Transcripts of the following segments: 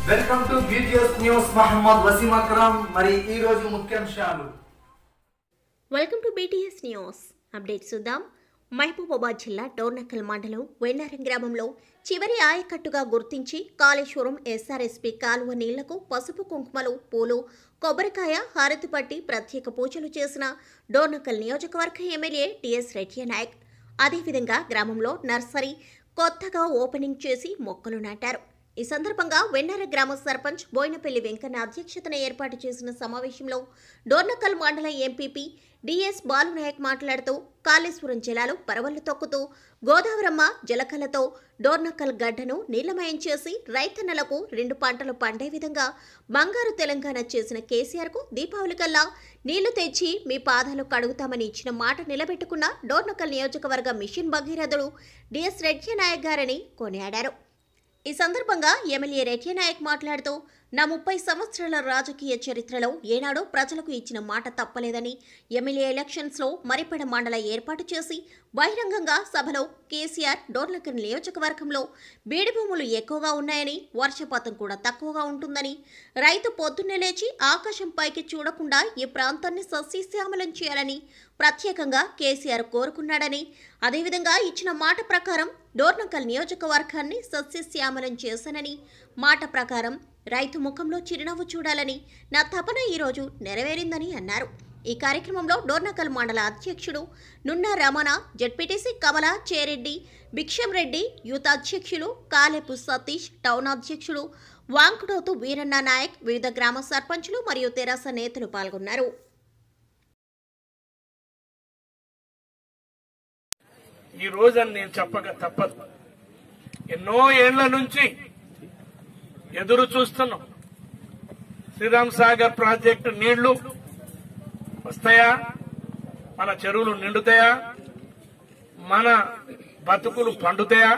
welcome to beauteous news Mohammed Waseem Akram మరి ఈ రోజు ముఖ్యాంశాలు welcome to BTS news update చూద్దాం మహబూబాబాద్ జిల్లా డోర్నకల్ మండలం వెన్నారం గ్రామంలో చివరి ఆయకట్టుగా గుర్తించి కాళేశ్వరం ఎస్ఆర్ఎస్పీ కాలువ నీళ్లకు పసుపు కుంకుమలు పూలు కొబ్బరికాయ హారతి పట్టి ప్రత్యేక పూజలు చేసిన డోర్నకల్ నియోజకవర్గ ఎమ్మెల్యే టిఎస్ రెడ్డి నాయక్ అదేవిధంగా గ్రామంలో నర్సరీ కొత్తగా ఓపెనింగ్ చేసి మొక్కలు నాటారు ఈ సందర్భంగా వెన్నెర గ్రామ సర్పంచ్ బోయినపల్లి వెంకన్న అధ్యక్షతన ఏర్పాటు చేసిన సమావేశంలో డోర్నకల్ మండల ఎంపీపీ డిఎస్ బాలునాయక్ మాట్లాడుతూ కాళేశ్వరం జలాలు పరవళ్లు తొక్కుతూ గోదావరమ్మ జలకలతో డోర్నకల్ గడ్డను నీలమయం చేసి రైతన్నలకు రెండు పంటలు పండే విధంగా బంగారు తెలంగాణ చేసిన కేసీఆర్కు దీపావళి కల్లా నీళ్లు తెచ్చి మీ పాదాలు కడుగుతామని ఇచ్చిన మాట నిలబెట్టుకున్న డోర్నకల్ నియోజకవర్గ మిషన్ భగీరథుడు డిఎస్ రెడ్డి నాయక్ గారని కొనియాడారు ఈ సందర్భంగా ఎమ్మెల్యే రెడ్డి నాయక్ మాట్లాడుతూ నా ముప్పై సంవత్సరాల రాజకీయ చరిత్రలో ఏనాడో ప్రజలకు ఇచ్చిన మాట తప్పలేదని ఎమ్మెల్యే ఎలక్షన్స్లో మరిపెడ మండల ఏర్పాటు చేసి బహిరంగంగా సభలో కేసీఆర్ డోర్లకర్ నియోజకవర్గంలో బీడి భూములు ఎక్కువగా ఉన్నాయని వర్షపాతం కూడా తక్కువగా ఉంటుందని రైతు పొద్దున్నే లేచి ఆకాశం పైకి చూడకుండా ఈ ప్రాంతాన్ని సస్యశ్యామలం చేయాలని ప్రత్యేకంగా కేసీఆర్ కోరుకున్నాడని అదేవిధంగా ఇచ్చిన మాట ప్రకారం డోర్నకల్ నియోజకవర్గాన్ని సస్యశ్యామలం చేశానని మాట ప్రకారం రైతు ముఖంలో చిరునవ్వు చూడాలని నా తపన ఈరోజు నెరవేరిందని అన్నారు ఈ కార్యక్రమంలో డోర్నకల్ మండల అధ్యక్షుడు నున్న రమణ జడ్పీటీసీ కమల చేరెడ్డి భిక్షం రెడ్డి యూత్ అధ్యక్షులు కాలేపు సతీష్ టౌన్ అధ్యక్షుడు వాంకుడోతు వీరన్న నాయక్ వివిధ గ్రామ సర్పంచులు మరియు తెరాస నేతలు పాల్గొన్నారు ఈ రోజని నేను చెప్పక తప్పదు ఎన్నో ఏళ్ల నుంచి ఎదురు చూస్తున్నాం శ్రీరామ్ సాగర్ ప్రాజెక్టు నీళ్లు వస్తాయా మన చెరువులు నిండుతాయా మన బతుకులు పండుతాయా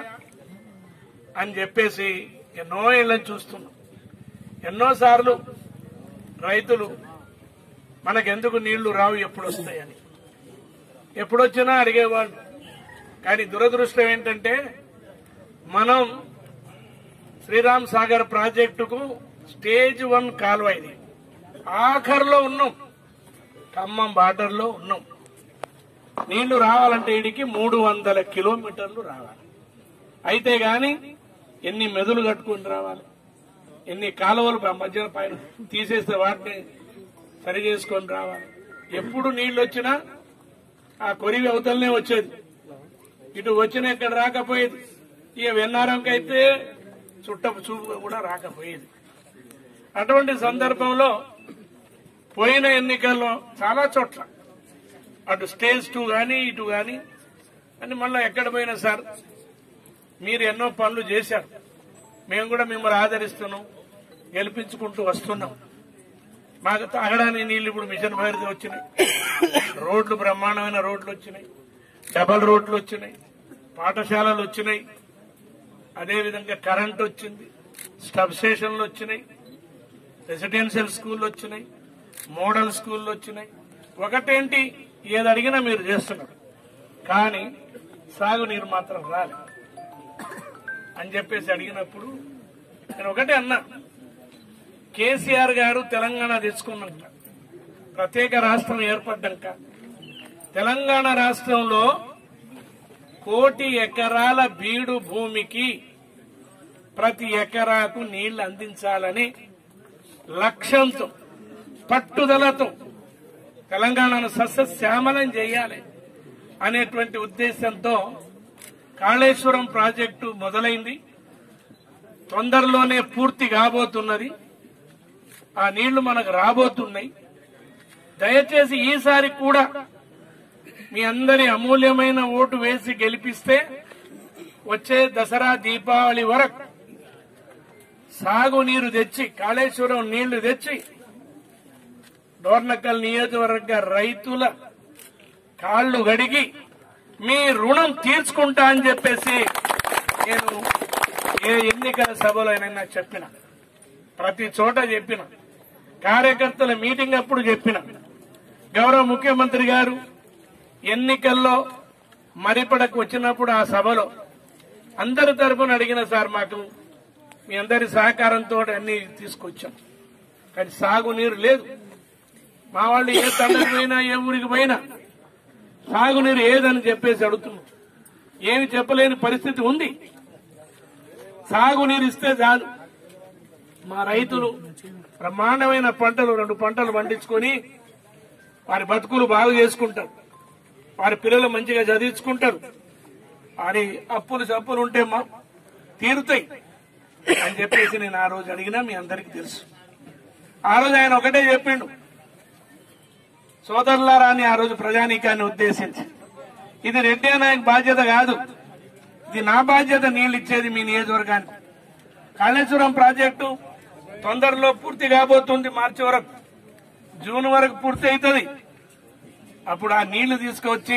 అని చెప్పేసి ఎన్నో ఏళ్ళని చూస్తున్నాం ఎన్నోసార్లు రైతులు మనకెందుకు నీళ్లు రావు ఎప్పుడు వస్తాయని ఎప్పుడొచ్చినా అడిగేవాళ్ళు కానీ దురదృష్టం ఏంటంటే మనం శ్రీరామ్ సాగర్ ప్రాజెక్టుకు స్టేజ్ వన్ కాలువ ఇది ఆఖరిలో ఉన్నాం ఖమ్మం బార్డర్లో ఉన్నాం నీళ్లు రావాలంటే ఇడికి మూడు వందల కిలోమీటర్లు రావాలి అయితే గాని ఎన్ని మెదులు కట్టుకుని రావాలి ఎన్ని కాలువలు మధ్య పైన తీసేస్తే వాటిని సరి చేసుకొని రావాలి ఎప్పుడు నీళ్లు వచ్చినా ఆ కొరివి అవతలనే వచ్చేది ఇటు వచ్చిన ఇక్కడ రాకపోయేది ఇక వెన్నారంకి అయితే చుట్టపు చూపు కూడా రాకపోయేది అటువంటి సందర్భంలో పోయిన ఎన్నికల్లో చాలా చోట్ల అటు స్టేజ్ టూ గాని ఇటు గాని అని మళ్ళీ ఎక్కడ పోయినా సార్ మీరు ఎన్నో పనులు చేశారు మేము కూడా మిమ్మల్ని ఆదరిస్తున్నాం గెలిపించుకుంటూ వస్తున్నాం మాకు తాగడానికి నీళ్లు ఇప్పుడు మిషన్ భైరతి వచ్చినాయి రోడ్లు బ్రహ్మాండమైన రోడ్లు వచ్చినాయి డబల్ రోడ్లు వచ్చినాయి పాఠశాలలు వచ్చినాయి అదేవిధంగా కరెంట్ వచ్చింది స్టబ్ స్టేషన్లు వచ్చినాయి రెసిడెన్షియల్ స్కూళ్ళు వచ్చినాయి మోడల్ స్కూళ్ళు వచ్చినాయి ఒకటేంటి ఏది అడిగినా మీరు చేస్తున్నారు కానీ సాగునీరు మాత్రం రాలే అని చెప్పేసి అడిగినప్పుడు నేను ఒకటే అన్నా కేసీఆర్ గారు తెలంగాణ తెచ్చుకున్నాక ప్రత్యేక రాష్ట్రం ఏర్పడ్డాక తెలంగాణ రాష్ట్రంలో కోటి ఎకరాల బీడు భూమికి ప్రతి ఎకరాకు నీళ్లు అందించాలని లక్ష్యంతో పట్టుదలతో తెలంగాణను సస్యశ్యామలం చేయాలి అనేటువంటి ఉద్దేశంతో కాళేశ్వరం ప్రాజెక్టు మొదలైంది తొందరలోనే పూర్తి కాబోతున్నది ఆ నీళ్లు మనకు రాబోతున్నాయి దయచేసి ఈసారి కూడా మీ అందరి అమూల్యమైన ఓటు వేసి గెలిపిస్తే వచ్చే దసరా దీపావళి వరకు సాగునీరు తెచ్చి కాళేశ్వరం నీళ్లు తెచ్చి డోర్నకల్ నియోజకవర్గ రైతుల కాళ్లు గడిగి మీ రుణం తీర్చుకుంటా అని చెప్పేసి నేను ఏ ఎన్నికల సభలో అయినా చెప్పిన ప్రతి చోట చెప్పిన కార్యకర్తల మీటింగ్ అప్పుడు చెప్పిన గౌరవ ముఖ్యమంత్రి గారు ఎన్నికల్లో మరిపడకు వచ్చినప్పుడు ఆ సభలో అందరి తరపున అడిగిన సార్ మాకు మీ అందరి సహకారంతో అన్ని తీసుకొచ్చాం కానీ సాగునీరు లేదు మా వాళ్ళు ఏ తండ్రికి పోయినా ఏ ఊరికి పోయినా సాగునీరు ఏదని చెప్పేసి అడుగుతున్నాం ఏమి చెప్పలేని పరిస్థితి ఉంది సాగునీరు ఇస్తే చాలు మా రైతులు బ్రహ్మాండమైన పంటలు రెండు పంటలు పండించుకొని వారి బతుకులు బాగు చేసుకుంటారు వారి పిల్లలు మంచిగా చదివించుకుంటారు వారి అప్పులు చప్పులు ఉంటే మా తీరుతాయి అని చెప్పేసి నేను ఆ రోజు అడిగినా మీ అందరికీ తెలుసు ఆ రోజు ఆయన ఒకటే చెప్పిండు సోదరులారా అని ఆ రోజు ప్రజానీకాన్ని ఉద్దేశించి ఇది రెడ్డి నాయక్ బాధ్యత కాదు ఇది నా బాధ్యత నీళ్ళు ఇచ్చేది మీ నియోజకవర్గానికి కాళేశ్వరం ప్రాజెక్టు తొందరలో పూర్తి కాబోతుంది మార్చి వరకు జూన్ వరకు పూర్తి అవుతుంది అప్పుడు ఆ నీళ్లు తీసుకొచ్చి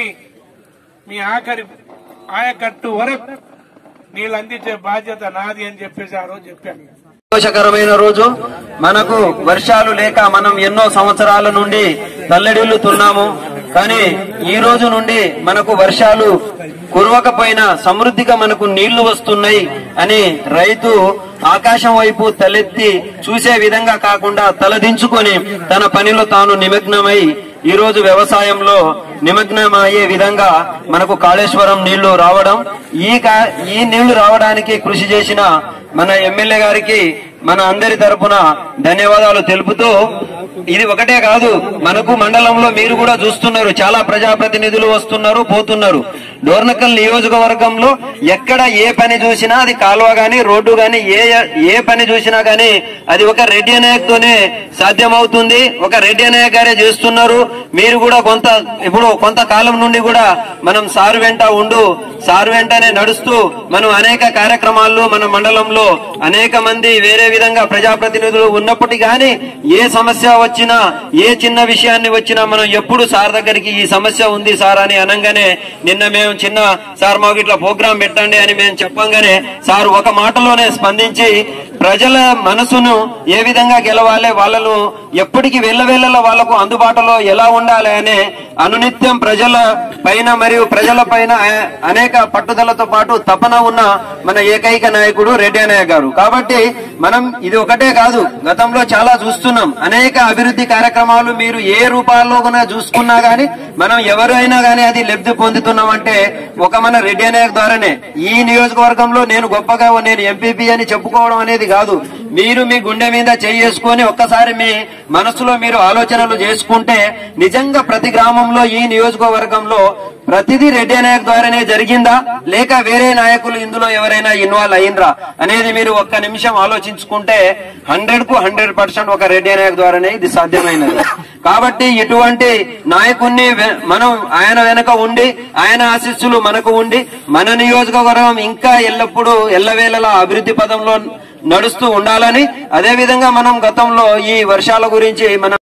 మీ ఆఖరి ఆయకట్టు వరకు నీళ్ళు అందించే బాధ్యత నాది అని చెప్పేసి ఆ రోజు చెప్పాను సంతోషకరమైన రోజు మనకు వర్షాలు లేక మనం ఎన్నో సంవత్సరాల నుండి తల్లడిల్లుతున్నాము కానీ ఈ రోజు నుండి మనకు వర్షాలు కురవకపోయినా సమృద్ధిగా మనకు నీళ్లు వస్తున్నాయి అని రైతు ఆకాశం వైపు తలెత్తి చూసే విధంగా కాకుండా తలదించుకొని తన పనిలో తాను నిమగ్నమై ఈ రోజు వ్యవసాయంలో నిమగ్నం అయ్యే విధంగా మనకు కాళేశ్వరం నీళ్లు రావడం ఈ కా- ఈ నీళ్లు రావడానికి కృషి చేసిన మన ఎమ్మెల్యే గారికి మన అందరి తరపున ధన్యవాదాలు తెలుపుతూ ఇది ఒకటే కాదు మనకు మండలంలో మీరు కూడా చూస్తున్నారు చాలా ప్రజాప్రతినిధులు వస్తున్నారు పోతున్నారు డోర్నకల్ నియోజకవర్గంలో ఎక్కడ ఏ పని చూసినా అది కాలువ గాని రోడ్డు గాని ఏ ఏ పని చూసినా గాని అది ఒక రెడ్డి నాయక్ తోనే సాధ్యమవుతుంది ఒక రెడ్డి నాయక్ గారే చేస్తున్నారు మీరు కూడా కొంత ఇప్పుడు కొంతకాలం నుండి కూడా మనం సారు వెంట ఉండు సారు వెంటనే నడుస్తూ మనం అనేక కార్యక్రమాల్లో మన మండలంలో అనేక మంది వేరే విధంగా ప్రజాప్రతినిధులు ఉన్నప్పటికీ గాని ఏ సమస్య వచ్చినా ఏ చిన్న విషయాన్ని వచ్చినా మనం ఎప్పుడు సార్ దగ్గరికి ఈ సమస్య ఉంది సార్ అని అనగానే నిన్న మేము చిన్న సార్ మాకు ఇట్లా ప్రోగ్రాం పెట్టండి అని మేము చెప్పంగానే సార్ ఒక మాటలోనే స్పందించి ప్రజల మనసును ఏ విధంగా గెలవాలి వాళ్ళను ఎప్పటికీ వెళ్ళవేళ్ళ వాళ్లకు అందుబాటులో ఎలా ఉండాలి అనే అనునిత్యం ప్రజల పైన మరియు ప్రజల పైన ఆ- అనేక పట్టుదలతో పాటు తపన ఉన్న మన ఏకైక నాయకుడు రెడ్డి నాయక్ గారు కాబట్టి మనం ఇది ఒకటే కాదు గతంలో చాలా చూస్తున్నాం అనేక అభివృద్ధి కార్యక్రమాలు మీరు ఏ రూపాల్లో కూడా చూసుకున్నా గానీ మనం ఎవరైనా గానీ అది లబ్ధి పొందుతున్నామంటే ఒక మన రెడ్డి నాయక్ ద్వారానే ఈ నియోజకవర్గంలో నేను గొప్పగా నేను ఎంపీపీ అని చెప్పుకోవడం అనేది కాదు మీరు మీ గుండె మీద చేసుకొని ఒక్కసారి మీ మనసులో మీరు ఆలోచనలు చేసుకుంటే నిజంగా ప్రతి గ్రామంలో ఈ నియోజకవర్గంలో ప్రతిదీ రెడ్డి నాయక్ ద్వారానే జరిగిందా లేక వేరే నాయకులు ఇందులో ఎవరైనా ఇన్వాల్వ్ అయిండ్రా అనేది మీరు ఒక్క నిమిషం ఆలోచించుకుంటే హండ్రెడ్ కు హండ్రెడ్ పర్సెంట్ ఒక రెడ్డి నాయక్ ద్వారానే ఇది సాధ్యమైనది కాబట్టి ఇటువంటి నాయకుణ్ణి వె- మనం ఆయన వెనక ఉండి ఆయన ఆశీస్సులు మనకు ఉండి మన నియోజకవర్గం ఇంకా ఎల్లప్పుడూ ఎల్లవేళలా అభివృద్ధి పదంలో నడుస్తూ ఉండాలని అదే విధంగా మనం గతంలో ఈ వర్షాల గురించి మనం